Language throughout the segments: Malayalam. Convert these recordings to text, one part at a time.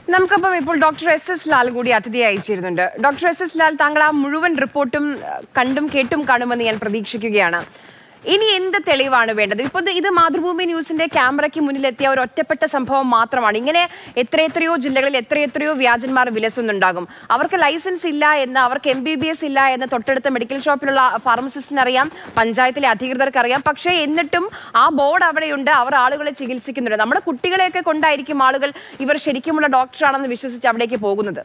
നമുക്കപ്പം ഇപ്പോൾ ഡോക്ടർ എസ് എസ് ലാൽ കൂടി അതിഥി അയച്ചിരുന്നുണ്ട് ഡോക്ടർ എസ് എസ് ലാൽ താങ്കൾ ആ മുഴുവൻ റിപ്പോർട്ടും അഹ്, കണ്ടും കേട്ടും കാണുമെന്ന് ഞാൻ പ്രതീക്ഷിക്കുകയാണ് ഇനി എന്ത് തെളിവാണ് വേണ്ടത് ഇപ്പോൾ ഇത് ഇത് മാതൃഭൂമി ന്യൂസിന്റെ ക്യാമറയ്ക്ക് മുന്നിലെത്തിയ ഒരു ഒറ്റപ്പെട്ട സംഭവം മാത്രമാണ് ഇങ്ങനെ എത്രയെത്രയോ ജില്ലകളിൽ എത്രയെത്രയോ വ്യാജന്മാർ വിലസുന്നുണ്ടാകും അവർക്ക് ലൈസൻസ് ഇല്ല എന്ന് അവർക്ക് എം ബി ബി എസ് ഇല്ല എന്ന് തൊട്ടടുത്ത മെഡിക്കൽ ഷോപ്പിലുള്ള ഫാർമസിസ്റ്റിന് അറിയാം പഞ്ചായത്തിലെ അധികൃതർക്ക് അറിയാം പക്ഷേ എന്നിട്ടും ആ ബോർഡ് അവിടെയുണ്ട് അവർ ആളുകളെ ചികിത്സിക്കുന്നുണ്ട് നമ്മുടെ കുട്ടികളെയൊക്കെ കൊണ്ടായിരിക്കും ആളുകൾ ഇവർ ശരിക്കുമുള്ള ഡോക്ടറാണെന്ന് വിശ്വസിച്ച് അവിടേക്ക് പോകുന്നത്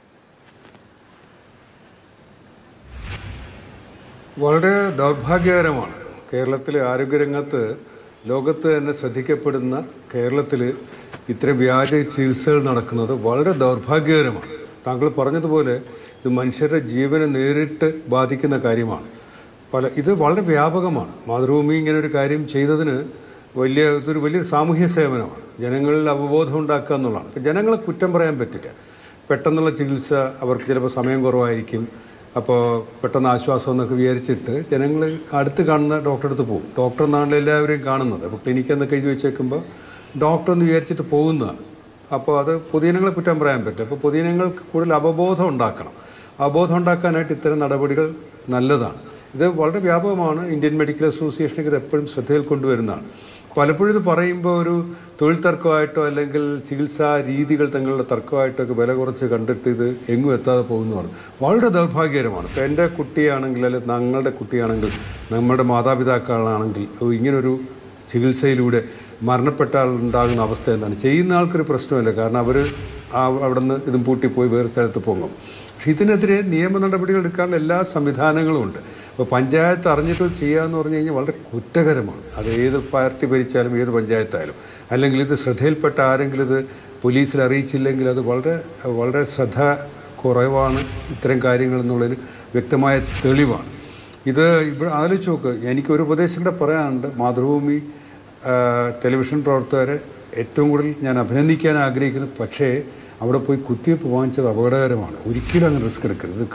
വളരെ ദൗർഭാഗ്യകരമാണ് കേരളത്തിലെ ആരോഗ്യരംഗത്ത് ലോകത്ത് തന്നെ ശ്രദ്ധിക്കപ്പെടുന്ന കേരളത്തിൽ ഇത്തരം വ്യാജ ചികിത്സകൾ നടക്കുന്നത് വളരെ ദൗർഭാഗ്യകരമാണ് താങ്കൾ പറഞ്ഞതുപോലെ ഇത് മനുഷ്യരുടെ ജീവനെ നേരിട്ട് ബാധിക്കുന്ന കാര്യമാണ് പല ഇത് വളരെ വ്യാപകമാണ് മാതൃഭൂമി ഇങ്ങനെ ഒരു കാര്യം ചെയ്തതിന് വലിയ ഇതൊരു വലിയ സാമൂഹ്യ സേവനമാണ് ജനങ്ങളിൽ അവബോധം ഉണ്ടാക്കുക എന്നുള്ളതാണ് ഇപ്പം ജനങ്ങളെ കുറ്റം പറയാൻ പറ്റില്ല പെട്ടെന്നുള്ള ചികിത്സ അവർക്ക് ചിലപ്പോൾ സമയം കുറവായിരിക്കും അപ്പോൾ പെട്ടെന്ന് ആശ്വാസം എന്നൊക്കെ വിചാരിച്ചിട്ട് ജനങ്ങൾ അടുത്ത് കാണുന്ന ഡോക്ടറെ അടുത്ത് പോകും ഡോക്ടർ എന്നാണല്ലോ എല്ലാവരെയും കാണുന്നത് അപ്പോൾ ക്ലിനിക്ക് എന്നൊക്കെ എഴുതി വെച്ചേക്കുമ്പോൾ ഡോക്ടർ എന്ന് വിചാരിച്ചിട്ട് പോകുന്നതാണ് അപ്പോൾ അത് പൊതുജനങ്ങളെ കുറ്റം പറയാൻ പറ്റും അപ്പോൾ പൊതുജനങ്ങൾക്ക് കൂടുതൽ അവബോധം ഉണ്ടാക്കണം അവബോധം ഉണ്ടാക്കാനായിട്ട് ഇത്തരം നടപടികൾ നല്ലതാണ് ഇത് വളരെ വ്യാപകമാണ് ഇന്ത്യൻ മെഡിക്കൽ അസോസിയേഷനൊക്കെ ഇത് എപ്പോഴും ശ്രദ്ധയിൽ കൊണ്ടുവരുന്നതാണ് പലപ്പോഴും ഇത് പറയുമ്പോൾ ഒരു തൊഴിൽ തർക്കമായിട്ടോ അല്ലെങ്കിൽ ചികിത്സാ രീതികൾ തങ്ങളുടെ തർക്കമായിട്ടോ ഒക്കെ വില കുറച്ച് കണ്ടിട്ട് ഇത് എങ്ങും എത്താതെ പോകുന്നതാണ് വളരെ ദൗർഭാഗ്യകരമാണ് ഇപ്പോൾ എൻ്റെ കുട്ടിയാണെങ്കിൽ അല്ലെങ്കിൽ ഞങ്ങളുടെ കുട്ടിയാണെങ്കിൽ നമ്മുടെ മാതാപിതാക്കളാണെങ്കിൽ ഓ, ഇങ്ങനൊരു ചികിത്സയിലൂടെ മരണപ്പെട്ട ആൾ ഉണ്ടാകുന്ന അവസ്ഥ എന്താണ് ചെയ്യുന്ന ആൾക്കൊരു പ്രശ്നമില്ല കാരണം അവർ അവിടെ നിന്ന് ഇതും പൂട്ടിപ്പോയി വേറെ സ്ഥലത്ത് പോകും പക്ഷെ ഇതിനെതിരെ നിയമ നടപടികൾ എടുക്കാനുള്ള എല്ലാ സംവിധാനങ്ങളും ഉണ്ട് അപ്പോൾ പഞ്ചായത്ത് അറിഞ്ഞിട്ട് ചെയ്യാന്ന് പറഞ്ഞു കഴിഞ്ഞാൽ വളരെ കുറ്റകരമാണ് അത് ഏത് പാർട്ടി ഭരിച്ചാലും ഏത് പഞ്ചായത്തായാലും അല്ലെങ്കിൽ ഇത് ശ്രദ്ധയിൽപ്പെട്ട ആരെങ്കിലും ഇത് പോലീസിൽ അറിയിച്ചില്ലെങ്കിൽ അത് വളരെ വളരെ ശ്രദ്ധ കുറവാണ് ഇത്തരം കാര്യങ്ങൾ എന്നുള്ളതിന് വ്യക്തമായ തെളിവാണ് ഇത് ഇവിടെ ആലോചിച്ച് നോക്ക് എനിക്ക് ഒരു ഉപദേശം കൂടെ പറയാനുണ്ട് മാതൃഭൂമി ആ, ടെലിവിഷൻ പ്രവർത്തകരെ ഏറ്റവും കൂടുതൽ ഞാൻ അഭിനന്ദിക്കാൻ ആഗ്രഹിക്കുന്നു പക്ഷേ അവിടെ പോയി കുത്തിവയ്പ്പ് വാങ്ങിച്ചത് അപകടകരമാണ് ഒരിക്കലും അങ്ങനെ റിസ്ക് എടുക്കരുത് ഇത്